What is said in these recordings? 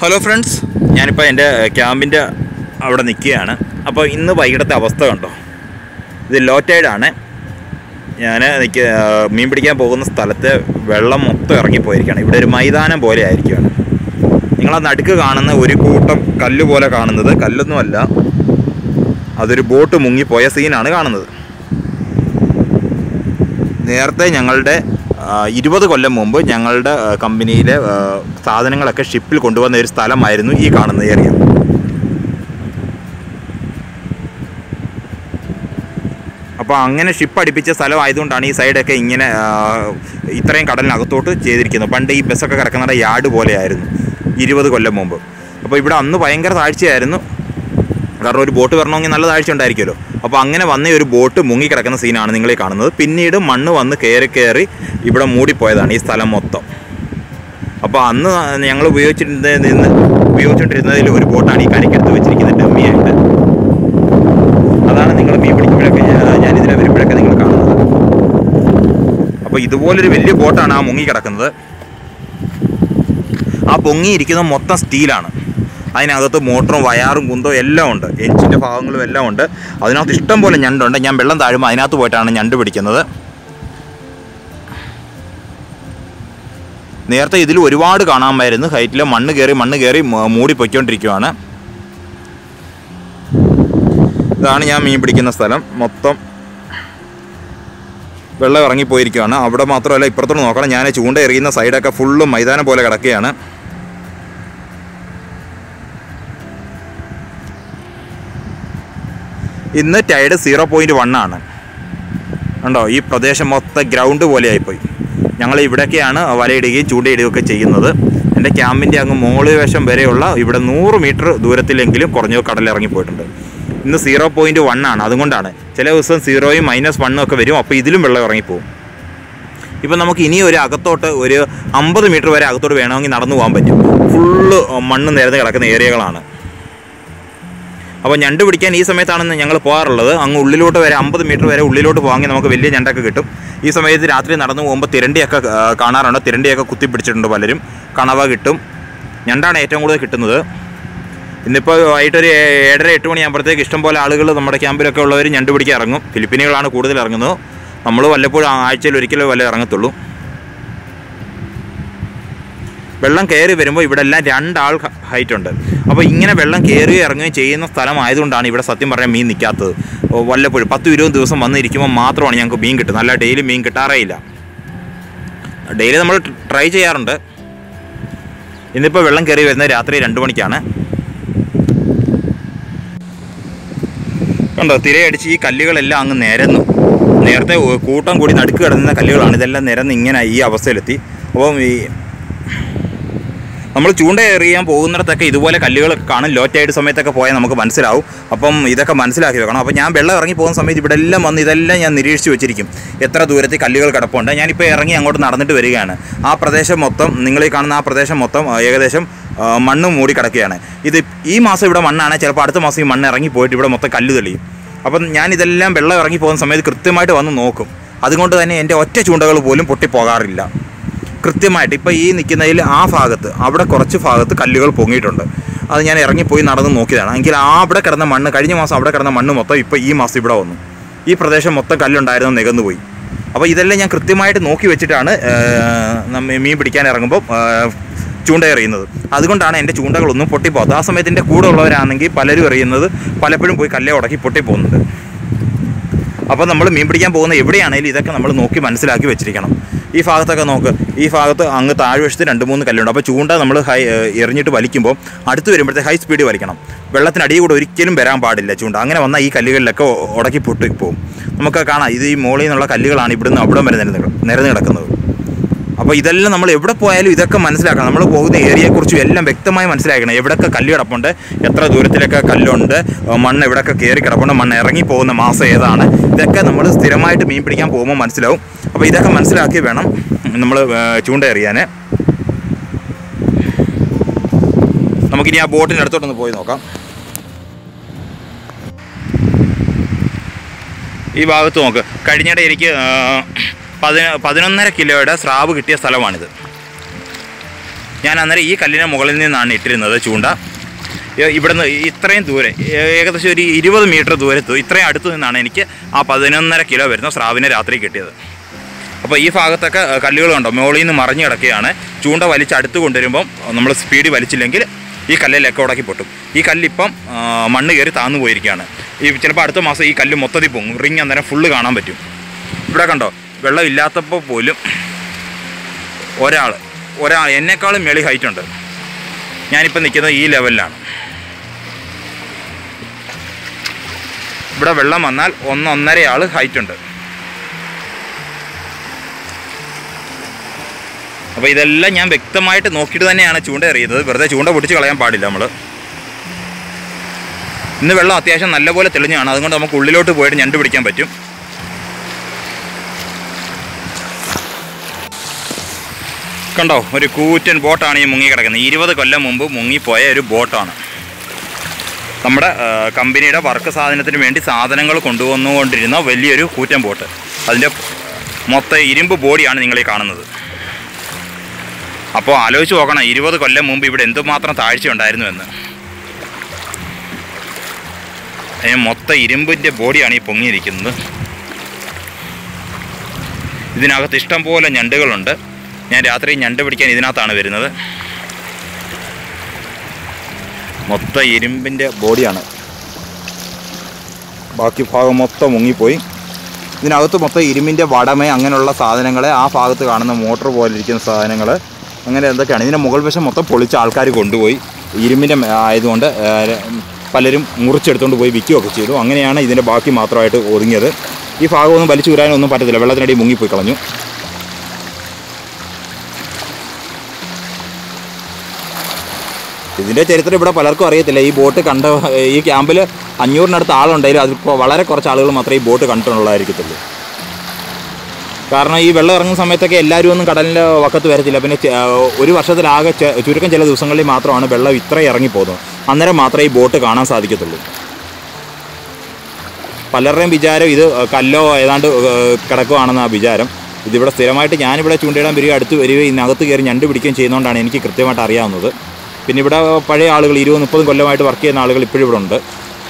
hello friends ഞാനിപ്പോൾ എൻ്റെ ക്യാമ്പിൻ്റെ അവിടെ നിൽക്കുകയാണ് അപ്പോൾ ഇന്ന് വൈകിട്ടത്തെ അവസ്ഥ കണ്ടോ ഇത് ലോ ടൈഡാണ് ഞാൻ നിൽക്ക മീൻ പിടിക്കാൻ പോകുന്ന സ്ഥലത്ത് വെള്ളം മൊത്തം ഇറങ്ങിപ്പോയിരിക്കുകയാണ് ഇവിടെ ഒരു മൈതാനം പോലെ ആയിരിക്കുകയാണ് നിങ്ങൾ ആ നടുക്ക് കാണുന്ന ഒരു കൂട്ടം കല്ല് പോലെ കാണുന്നത് കല്ലൊന്നുമല്ല അതൊരു ബോട്ട് മുങ്ങിപ്പോയ സീനാണ് കാണുന്നത് നേരത്തെ ഞങ്ങളുടെ ഇരുപത് കൊല്ലം മുമ്പ് ഞങ്ങളുടെ ആ, കമ്പനിയിലെ ആ, സാധനങ്ങളൊക്കെ ഷിപ്പിൽ കൊണ്ടുവന്ന ഒരു സ്ഥലമായിരുന്നു ഈ കാണുന്ന ഏരിയ അപ്പോൾ അങ്ങനെ ഷിപ്പ് അടുപ്പിച്ച സ്ഥലമായതുകൊണ്ടാണ് ഈ സൈഡൊക്കെ ഇങ്ങനെ ആ, ഇത്രയും കടലിനകത്തോട്ട് ചെയ്തിരിക്കുന്നത് പണ്ട് ഈ ബസ്സൊക്കെ കിടക്കുന്ന യാർഡ് പോലെയായിരുന്നു ഇരുപത് കൊല്ലം മുമ്പ് അപ്പോൾ ഇവിടെ അന്ന് ഭയങ്കര താഴ്ചയായിരുന്നു കാരണം ഒരു ബോട്ട് വരണമെങ്കിൽ നല്ല താഴ്ച ഉണ്ടായിരിക്കുമല്ലോ അപ്പോൾ അങ്ങനെ വന്ന ഒരു ബോട്ട് മുങ്ങിക്കിടക്കുന്ന സീനാണ് നിങ്ങൾ ഈ കാണുന്നത് പിന്നീട് മണ്ണ് വന്ന് കയറി കയറി ഇവിടെ മൂടിപ്പോയതാണ് ഈ സ്ഥലം മൊത്തം അപ്പോൾ അന്ന് ഞങ്ങൾ ഉപയോഗിച്ചിരുന്നതിൽ ഉപയോഗിച്ചുകൊണ്ടിരുന്നതിൽ ഒരു ബോട്ടാണ് ഈ കരയ്ക്കടുത്ത് വെച്ചിരിക്കുന്നത് ഡമ്മിയായിട്ട് അതാണ് നിങ്ങൾ മീൻ പിടിക്കുമ്പോഴൊക്കെ ഞാൻ- ഞാനിതിലെ വരുമ്പോഴൊക്കെ നിങ്ങൾ കാണുന്നത് അപ്പോൾ ഇതുപോലൊരു വലിയ ബോട്ടാണ് ആ മുങ്ങിക്കിടക്കുന്നത് ആ പൊങ്ങിയിരിക്കുന്ന മൊത്തം സ്റ്റീലാണ് അതിനകത്ത് മോട്ടറും വയറും കുന്തവും എല്ലാം ഉണ്ട് എഞ്ചിൻ്റെ ഭാഗങ്ങളും എല്ലാം ഉണ്ട് അതിനകത്ത് ഇഷ്ടം പോലെ ഞണ്ടുണ്ട് ഞാൻ വെള്ളം താഴുമ്പോൾ അതിനകത്ത് പോയിട്ടാണ് ഞണ്ട് പിടിക്കുന്നത് നേരത്തെ ഇതിൽ ഒരുപാട് കാണാമായിരുന്നു ഹൈറ്റിൽ മണ്ണ് കയറി മണ്ണ് കയറി മ- മൂടി പൊയ്ക്കൊണ്ടിരിക്കുവാണ് ഇതാണ് ഞാൻ മീൻ പിടിക്കുന്ന സ്ഥലം മൊത്തം വെള്ളം ഇറങ്ങിപ്പോയിരിക്കുകയാണ് അവിടെ മാത്രമല്ല ഇപ്പുറത്തോട്ട് നോക്കണം ഞാൻ ചൂണ്ട എറിയുന്ന സൈഡൊക്കെ ഫുള്ളും മൈതാനം പോലെ കിടക്കുകയാണ് ഇന്ന് ടൈഡ് സീറോ പോയിൻറ്റ് വൺ ആണ് ഉണ്ടോ ഈ പ്രദേശം മൊത്തം ഗ്രൗണ്ട് പോലെ ആയിപ്പോയി ഞങ്ങൾ ഇവിടെയൊക്കെയാണ് വലയിടുകയും ചൂണ്ടയിടുകയും ഒക്കെ ചെയ്യുന്നത് എൻ്റെ ക്യാമ്പിൻ്റെ അങ്ങ് മുകളിൽ വശം വരെയുള്ള ഇവിടെ നൂറ് മീറ്റർ ദൂരത്തിലെങ്കിലും കുറഞ്ഞ കടലിറങ്ങി പോയിട്ടുണ്ട് ഇന്ന് സീറോ പോയിൻറ്റ് വൺ ആണ് അതുകൊണ്ടാണ് ചില ദിവസം സീറോയും മൈനസ് വണ്ണും ഒക്കെ വരും അപ്പോൾ ഇതിലും വെള്ളം ഇറങ്ങിപ്പോവും ഇപ്പം നമുക്ക് ഇനി ഒരു അകത്തോട്ട് ഒരു അമ്പത് മീറ്റർ വരെ അകത്തോട്ട് വേണമെങ്കിൽ നടന്നു പോകാൻ പറ്റും ഫുള്ള് മണ്ണ് നിരന്ന് കിടക്കുന്ന ഏരിയകളാണ് അപ്പോൾ ഞണ്ട് പിടിക്കാൻ ഈ സമയത്താണ് ഞങ്ങൾ പോകാറുള്ളത് അങ്ങ് ഉള്ളിലോട്ട് വരെ അമ്പത് മീറ്റർ വരെ ഉള്ളിലോട്ട് പോകാമെങ്കിൽ നമുക്ക് വലിയ ഞണ്ടൊക്കെ കിട്ടും ഈ സമയത്ത് രാത്രി നടന്നു പോകുമ്പോൾ തിരണ്ടിയൊക്കെ ആ, കാണാറുണ്ട് തിരണ്ടിയൊക്കെ കുത്തി പിടിച്ചിട്ടുണ്ട് പലരും കണവ കിട്ടും ഞണ്ടാണ് ഏറ്റവും കൂടുതൽ കിട്ടുന്നത് ഇന്നിപ്പോൾ വൈകിട്ടൊരു ഏ- ഏഴര എട്ട് മണിയാകുമ്പോഴത്തേക്ക് ഇഷ്ടംപോലെ ആളുകൾ നമ്മുടെ ക്യാമ്പിലൊക്കെ ഉള്ളവർ ഞണ്ട് പിടിക്കാൻ ഇറങ്ങും ഫിലിപ്പീനുകളാണ് കൂടുതൽ ഇറങ്ങുന്നത് നമ്മൾ വല്ലപ്പോഴും ആഴ്ചയിൽ ഒരിക്കലും വല്ല ഇറങ്ങത്തുള്ളൂ വെള്ളം കയറി വരുമ്പോൾ ഇവിടെ എല്ലാം രണ്ടാൾ ഹൈറ്റ് ഉണ്ട് അപ്പോൾ ഇങ്ങനെ വെള്ളം കയറി ഇറങ്ങുകയും ചെയ്യുന്ന സ്ഥലമായതുകൊണ്ടാണ് ഇവിടെ സത്യം പറഞ്ഞാൽ മീൻ നിൽക്കാത്തത് ഓ, വല്ലപ്പോഴും പത്തും ഇരുപതും ദിവസം വന്നിരിക്കുമ്പോൾ മാത്രമാണ് ഞങ്ങൾക്ക് മീൻ കിട്ടുന്നത് അല്ല ഡെയിലി മീൻ കിട്ടാറേ ഇല്ല ഡെയിലി നമ്മൾ ട്രൈ ചെയ്യാറുണ്ട് ഇന്നിപ്പോൾ വെള്ളം കയറി വരുന്നത് രാത്രി രണ്ട് മണിക്കാണ് കണ്ടോ തിരയടിച്ച് ഈ കല്ലുകളെല്ലാം അങ്ങ് നിരന്നു നേരത്തെ ഒ- കൂട്ടം കൂടി നടുക്ക് കിടന്ന കല്ലുകളാണ് ഇതെല്ലാം നിരന്ന് ഇങ്ങനെ ഈ അവസ്ഥയിലെത്തി അപ്പം ഈ നമ്മൾ ചൂണ്ട എറിയാൻ പോകുന്നിടത്തൊക്കെ ഇതുപോലെ കല്ലുകളൊക്കെ കാണും ലോ ടൈഡ് സമയത്തൊക്കെ പോയാൽ നമുക്ക് മനസ്സിലാവും അപ്പം ഇതൊക്കെ മനസ്സിലാക്കി വെക്കണം അപ്പം ഞാൻ വെള്ളം ഇറങ്ങി പോകുന്ന സമയത്ത് ഇവിടെ എല്ലാം വന്ന് ഇതെല്ലാം ഞാൻ നിരീക്ഷിച്ച് വെച്ചിരിക്കും എത്ര ദൂരത്തിൽ കല്ലുകൾ കിടപ്പുണ്ട് ഞാനിപ്പോൾ ഇറങ്ങി അങ്ങോട്ട് നടന്നിട്ട് വരികയാണ് ആ പ്രദേശം മൊത്തം നിങ്ങൾ ഈ കാണുന്ന ആ പ്രദേശം മൊത്തം ആ, ഏകദേശം ആ, മണ്ണ് മൂടി കിടക്കുകയാണ് ഇത് ഈ മാസം ഇവിടെ മണ്ണാണ് ചിലപ്പോൾ അടുത്ത മാസം ഈ മണ്ണ് ഇറങ്ങി പോയിട്ട് ഇവിടെ മൊത്തം കല്ല് തെളിയും അപ്പം ഞാൻ ഇതെല്ലാം വെള്ളം ഇറങ്ങി പോകുന്ന സമയത്ത് കൃത്യമായിട്ട് വന്ന് നോക്കും അതുകൊണ്ട് തന്നെ എൻ്റെ ഒറ്റ ചൂണ്ടകൾ പോലും പൊട്ടിപ്പോകാറില്ല കൃത്യമായിട്ട് ഇപ്പോൾ ഈ നിൽക്കുന്നതിൽ ആ ഭാഗത്ത് അവിടെ കുറച്ച് ഭാഗത്ത് കല്ലുകൾ പൊങ്ങിയിട്ടുണ്ട് അത് ഞാൻ ഇറങ്ങിപ്പോയി നടന്ന് നോക്കിയതാണ് എങ്കിൽ ആ അവിടെ കിടന്ന മണ്ണ് കഴിഞ്ഞ മാസം അവിടെ കിടന്ന മണ്ണ് മൊത്തം ഇപ്പോൾ ഈ മാസം ഇവിടെ വന്നു ഈ പ്രദേശം മൊത്തം കല്ലുണ്ടായിരുന്നു നികന്നു പോയി അപ്പോൾ ഇതെല്ലാം ഞാൻ കൃത്യമായിട്ട് നോക്കി വെച്ചിട്ടാണ് ഏർ, നമ്മ മീൻ പിടിക്കാൻ ഇറങ്ങുമ്പോൾ ഏർ, ചൂണ്ട എറിയുന്നത് അതുകൊണ്ടാണ് എൻ്റെ ചൂണ്ടകളൊന്നും പൊട്ടിപ്പോകാത്തത് ആ സമയത്ത് എൻ്റെ കൂടെ ഉള്ളവരാണെങ്കിൽ പലരും എറിയുന്നത് പലപ്പോഴും പോയി കല്ലേ ഉടക്കി പൊട്ടിപ്പോകുന്നുണ്ട് അപ്പോൾ നമ്മൾ മീൻ പിടിക്കാൻ പോകുന്ന എവിടെയാണെങ്കിലും ഇതൊക്കെ നമ്മൾ നോക്കി മനസ്സിലാക്കി വെച്ചിരിക്കണം ഈ ഭാഗത്തൊക്കെ നോക്ക് ഈ ഭാഗത്ത് അങ്ങ് താഴ്വശത്ത് രണ്ട് മൂന്ന് കല്ലുണ്ട് അപ്പോൾ ചൂണ്ട നമ്മൾ ഹൈ ഏഹ് എറിഞ്ഞിട്ട് വലിക്കുമ്പോൾ അടുത്ത് വരുമ്പോഴത്തെ ഹൈ സ്പീഡ് വലിക്കണം വെള്ളത്തിനടിയിൽ കൂടെ ഒരിക്കലും വരാൻ പാടില്ല ചൂണ്ട അങ്ങനെ വന്നാൽ ഈ കല്ലുകളിലൊക്കെ ഒ- ഉടക്കി പൊട്ടി പോകും നമുക്ക് കാണാം ഇത് ഈ മോളിൽ നിന്നുള്ള കല്ലുകളാണ് ഇവിടുന്ന് അവിടെ വരെ നിരന്ന് കിട- നിരന്ന് കിടക്കുന്നത് അപ്പോൾ ഇതെല്ലാം നമ്മൾ എവിടെ പോയാലും ഇതൊക്കെ മനസ്സിലാക്കണം നമ്മൾ പോകുന്ന ഏരിയയെക്കുറിച്ചും എല്ലാം വ്യക്തമായി മനസ്സിലാക്കണം എവിടെയൊക്കെ കല്ല് കിടപ്പുണ്ട് എത്ര ദൂരത്തിലൊക്കെ കല്ലുണ്ട് ഏഹ് മണ്ണ് എവിടെയൊക്കെ കയറി കിടപ്പുണ്ട് മണ്ണ് ഇറങ്ങി പോകുന്ന മാസം ഏതാണ് ഇതൊക്കെ നമ്മൾ സ്ഥിരമായിട്ട് മീൻ പിടിക്കാൻ പോകുമ്പോൾ മനസ്സിലാവും അപ്പോൾ ഇതൊക്കെ മനസ്സിലാക്കി വേണം നമ്മൾ ചൂണ്ട എറിയാൻ നമുക്കിനി ആ ബോട്ടിൻ്റെ അടുത്തോട്ടൊന്ന് പോയി നോക്കാം ഈ ഭാഗത്ത് നോക്ക് കഴിഞ്ഞിടെ എനിക്ക് ആ, പതിന പതിനൊന്നര കിലോയുടെ സ്രാവ് കിട്ടിയ സ്ഥലമാണിത് ഞാൻ അന്നേരം ഈ കല്ലിന് മുകളിൽ നിന്നാണ് ഇട്ടിരുന്നത് ചൂണ്ട ഏ- ഇവിടുന്ന് ഇത്രയും ദൂരെ ഏ- ഏകദേശം ഒരു ഇരുപത് മീറ്റർ ദൂരത്ത് ഇത്രയും അടുത്ത് നിന്നാണ് എനിക്ക് ആ പതിനൊന്നര കിലോ വരുന്ന സ്രാവിനെ രാത്രി കിട്ടിയത് അപ്പോൾ ഈ ഭാഗത്തൊക്കെ ഏ, കല്ലുകൾ കണ്ടോ മുകളിൽ നിന്ന് മറിഞ്ഞ് കിടക്കുകയാണ് ചൂണ്ട വലിച്ച് അടുത്ത് കൊണ്ടുവരുമ്പം നമ്മൾ സ്പീഡ് വലിച്ചില്ലെങ്കിൽ ഈ കല്ലിലൊക്കെ ഉടക്കി പൊട്ടും ഈ കല്ലിപ്പം ആ, മണ്ണ് കയറി താന്നു പോയിരിക്കുകയാണ് ഈ ചിലപ്പോൾ അടുത്ത മാസം ഈ കല്ല് മൊത്തത്തിൽ പൊങ്ങും റിങ് അന്നേരം ഫുള്ള് കാണാൻ പറ്റും ഇവിടെ കണ്ടോ വെള്ളം ഇല്ലാത്തപ്പോൾ പോലും ഒരാൾ ഒരാൾ എന്നെക്കാളും മേളി ഹൈറ്റ് ഉണ്ട് ഞാനിപ്പോൾ നിൽക്കുന്നത് ഈ ലെവലിലാണ് ഇവിടെ വെള്ളം വന്നാൽ ഒന്നൊന്നര ആൾ ഹൈറ്റ് ഉണ്ട് അപ്പോൾ ഇതെല്ലാം ഞാൻ വ്യക്തമായിട്ട് നോക്കിയിട്ട് തന്നെയാണ് ചൂണ്ട എറിയുന്നത് വെറുതെ ചൂണ്ട പൊടിച്ച് കളയാൻ പാടില്ല നമ്മൾ ഇന്ന് വെള്ളം അത്യാവശ്യം നല്ലപോലെ തെളിഞ്ഞാണ് അതുകൊണ്ട് നമുക്ക് ഉള്ളിലോട്ട് പോയിട്ട് ഞണ്ട് പിടിക്കാൻ പറ്റും കണ്ടോ ഒരു കൂറ്റൻ ബോട്ടാണ് ഈ മുങ്ങി കിടക്കുന്നത് ഇരുപത് കൊല്ലം മുമ്പ് മുങ്ങിപ്പോയ ഒരു ബോട്ടാണ് നമ്മുടെ ആ, കമ്പനിയുടെ വർക്ക് സാധനത്തിന് വേണ്ടി സാധനങ്ങൾ കൊണ്ടുവന്നുകൊണ്ടിരുന്ന വലിയൊരു കൂറ്റൻ ബോട്ട് അതിൻ്റെ മൊത്തം ഇരുമ്പ് ബോഡിയാണ് നിങ്ങൾ ഈ കാണുന്നത് അപ്പോൾ ആലോചിച്ച് നോക്കണം ഇരുപത് കൊല്ലം മുമ്പ് ഇവിടെ എന്തുമാത്രം താഴ്ച ഉണ്ടായിരുന്നു എന്ന് അതിന് മൊത്തം ഇരുമ്പിൻ്റെ ബോഡിയാണ് ഈ പൊങ്ങിയിരിക്കുന്നത് ഇതിനകത്ത് ഇഷ്ടം പോലെ ഞണ്ടുകളുണ്ട് ഞാൻ രാത്രി ഞണ്ട് പിടിക്കാൻ ഇതിനകത്താണ് വരുന്നത് മൊത്തം ഇരുമ്പിൻ്റെ ബോഡിയാണ് ബാക്കി ഭാഗം മൊത്തം മുങ്ങിപ്പോയി ഇതിനകത്ത് മൊത്തം ഇരുമ്പിൻ്റെ വടമേ അങ്ങനെയുള്ള സാധനങ്ങൾ ആ ഭാഗത്ത് കാണുന്ന മോട്ടോർ പോലെ ഇരിക്കുന്ന സാധനങ്ങൾ അങ്ങനെ എന്തൊക്കെയാണ് ഇതിൻ്റെ മുകൾ വശം മൊത്തം പൊളിച്ച് ആൾക്കാർ കൊണ്ടുപോയി ഇരുമ്പിൻ്റെ മേ- ആയതുകൊണ്ട് ആ, പലരും മുറിച്ചെടുത്തുകൊണ്ട് പോയി വിൽക്കുകയൊക്കെ ചെയ്തു അങ്ങനെയാണ് ഇതിൻ്റെ ബാക്കി മാത്രമായിട്ട് ഒതുങ്ങിയത് ഈ ഭാഗമൊന്നും വലിച്ചു വരാനൊന്നും പറ്റത്തില്ല വെള്ളത്തിനടി മുങ്ങിപ്പോയി കളഞ്ഞു ഇതിൻ്റെ ചരിത്രം ഇവിടെ പലർക്കും അറിയത്തില്ല ഈ ബോട്ട് കണ്ട ഈ ക്യാമ്പിൽ അഞ്ഞൂറിനടുത്ത് ആളുണ്ടെങ്കിലും അതിൽ കൊ- വളരെ കുറച്ച് ആളുകൾ മാത്രമേ ഈ ബോട്ട് കണ്ടിട്ടുള്ളതായിരിക്കത്തുള്ളൂ കാരണം ഈ വെള്ളം ഇറങ്ങുന്ന സമയത്തൊക്കെ എല്ലാവരും ഒന്നും കടലിൻ്റെ വക്കത്ത് വരത്തില്ല പിന്നെ ചെ- ഒരു വർഷത്തിലാകെ ചെ- ചുരുക്കം ചില ദിവസങ്ങളിൽ മാത്രമാണ് വെള്ളം ഇത്ര ഇറങ്ങിപ്പോകുന്നത് അന്നേരം മാത്രമേ ഈ ബോട്ട് കാണാൻ സാധിക്കത്തുള്ളൂ പലരുടെയും വിചാരം ഇത് കല്ലോ ഏതാണ്ട് ഏഹ്, കിടക്കുവാണെന്നാണ് വിചാരം ഇതിവിടെ സ്ഥിരമായിട്ട് ഞാനിവിടെ ചൂണ്ടയിടാൻ വരിക അടുത്ത് വരികയും ഇതിനകത്ത് കയറി ഞണ്ട് പിടിക്കുകയും ചെയ്യുന്നതുകൊണ്ടാണ് എനിക്ക് കൃത്യമായിട്ട് അറിയാവുന്നത് പിന്നെ ഇവിടെ പഴയ ആളുകൾ ഇരുപത് മുപ്പതും കൊല്ലമായിട്ട് വർക്ക് ചെയ്യുന്ന ആളുകൾ ഇപ്പോഴും ഇവിടെ ഉണ്ട്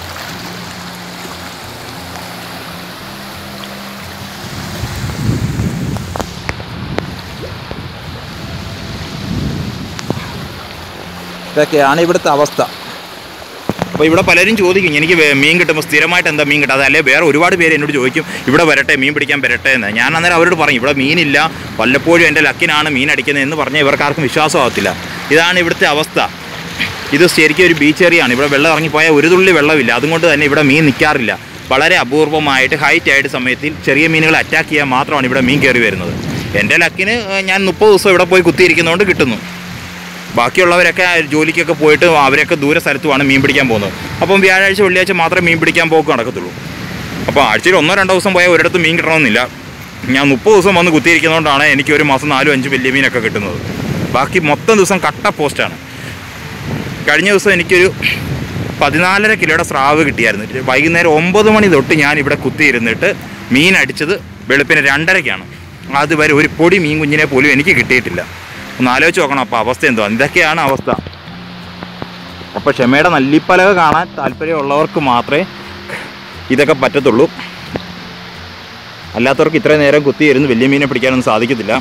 ഇതൊക്കെയാണ് ഇവിടുത്തെ അവസ്ഥ അപ്പോൾ ഇവിടെ പലരും ചോദിക്കും എനിക്ക് വേ- മീൻ കിട്ടുമ്പോൾ സ്ഥിരമായിട്ട് എന്താ മീൻ കിട്ടാതെ അല്ലെ വേറെ ഒരുപാട് പേര് എന്നോട് ചോദിക്കും ഇവിടെ വരട്ടെ മീൻ പിടിക്കാൻ വരട്ടെ എന്ന് ഞാൻ അന്നേരം അവരോട് പറയും ഇവിടെ മീനില്ല വല്ലപ്പോഴും എൻ്റെ ലക്കിനാണ് മീൻ അടിക്കുന്നത് എന്ന് പറഞ്ഞാൽ ഇവർക്കാർക്കും വിശ്വാസമാകത്തില്ല ഇതാണ് ഇവിടുത്തെ അവസ്ഥ ഇത് ശരിക്കും ഒരു ബീച്ച് ഏരിയയാണ് ഇവിടെ വെള്ളം ഇറങ്ങിപ്പോയാൽ ഒരു തുള്ളി വെള്ളമില്ല അതുകൊണ്ട് തന്നെ ഇവിടെ മീൻ നിൽക്കാറില്ല വളരെ അപൂർവമായിട്ട് ഹൈറ്റ് ആയിട്ട് സമയത്തിൽ ചെറിയ മീനുകൾ അറ്റാക്ക് ചെയ്യാൻ മാത്രമാണ് ഇവിടെ മീൻ കയറി വരുന്നത് എൻ്റെ ലക്കിന് ഏഹ്, ഞാൻ മുപ്പത് ദിവസം ഇവിടെ പോയി കുത്തിയിരിക്കുന്നതുകൊണ്ട് കിട്ടുന്നു ബാക്കിയുള്ളവരൊക്കെ ജോലിക്കൊക്കെ പോയിട്ട് അവരൊക്കെ ദൂര സ്ഥലത്തുമാണ് മീൻ പിടിക്കാൻ പോകുന്നത് അപ്പം വ്യാഴാഴ്ച വെള്ളിയാഴ്ച മാത്രമേ മീൻ പിടിക്കാൻ പോക്ക് നടക്കത്തുള്ളൂ അപ്പോൾ ആഴ്ചയിൽ ഒന്നോ രണ്ടോ ദിവസം പോയാൽ ഒരിടത്ത് മീൻ കിട്ടണമെന്നില്ല ഞാൻ മുപ്പത് ദിവസം വന്ന് കുത്തിയിരിക്കുന്നതുകൊണ്ടാണ് എനിക്ക് ഒരു മാസം നാലും അഞ്ച് വലിയ മീനൊക്കെ കിട്ടുന്നത് ബാക്കി മൊത്തം ദിവസം കട്ട പോസ്റ്റാണ് കഴിഞ്ഞ ദിവസം എനിക്കൊരു പതിനാലര കിലോയുടെ സ്രാവ് കിട്ടിയായിരുന്നു വൈകുന്നേരം ഒമ്പത് മണി തൊട്ട് ഞാൻ ഇവിടെ കുത്തിയിരുന്നിട്ട് മീൻ അടിച്ചത് വെളുപ്പിന് രണ്ടരയ്ക്കാണ് അതുവരെ ഒരു പൊടി മീൻ കുഞ്ഞിനെ പോലും എനിക്ക് കിട്ടിയിട്ടില്ല ഒന്ന് ആലോചിച്ച് നോക്കണം അപ്പോൾ അവസ്ഥ എന്തോ ഇതൊക്കെയാണ് അവസ്ഥ അപ്പോൾ ക്ഷമയുടെ നല്ലിപ്പലക കാണാൻ താല്പര്യമുള്ളവർക്ക് മാത്രമേ ഇതൊക്കെ പറ്റത്തുള്ളൂ അല്ലാത്തവർക്ക് ഇത്രയും നേരം കുത്തിയിരുന്ന് വലിയ മീനെ പിടിക്കാനൊന്നും സാധിക്കത്തില്ല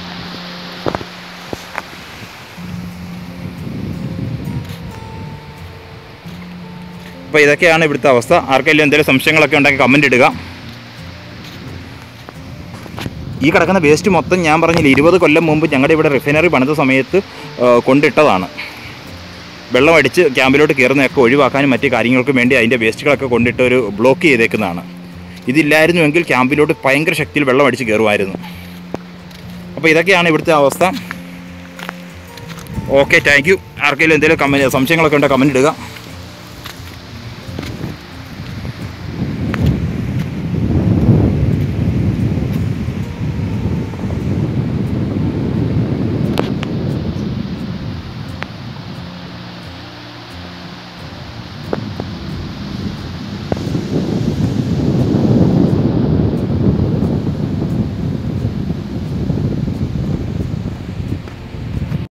അപ്പോൾ ഇതൊക്കെയാണ് ഇവിടുത്തെ അവസ്ഥ ആർക്കെങ്കിലും എന്തെങ്കിലും സംശയങ്ങളൊക്കെ ഉണ്ടെങ്കിൽ കമൻ്റ് ഇടുക ഈ കിടക്കുന്ന വേസ്റ്റ് മൊത്തം ഞാൻ പറഞ്ഞില്ല ഇരുപത് കൊല്ലം മുമ്പ് ഞങ്ങളുടെ ഇവിടെ റിഫൈനറി പണിത സമയത്ത് ആ, കൊണ്ടിട്ടതാണ് വെള്ളം അടിച്ച് ക്യാമ്പിലോട്ട് കയറുന്നതൊക്കെ ഒഴിവാക്കാനും മറ്റു കാര്യങ്ങൾക്കും വേണ്ടി അതിൻ്റെ വേസ്റ്റുകളൊക്കെ കൊണ്ടിട്ട് ഒരു ബ്ലോക്ക് ചെയ്തേക്കുന്നതാണ് ഇതില്ലായിരുന്നുവെങ്കിൽ ക്യാമ്പിലോട്ട് ഭയങ്കര ശക്തിയിൽ വെള്ളം അടിച്ച് കയറുമായിരുന്നു അപ്പോൾ ഇതൊക്കെയാണ് ഇവിടുത്തെ അവസ്ഥ ഓക്കെ താങ്ക് യു ആർക്കെങ്കിലും എന്തെങ്കിലും കമൻറ്റ് സംശയങ്ങളൊക്കെ ഉണ്ടെങ്കിൽ കമൻറ്റ് ഇടുക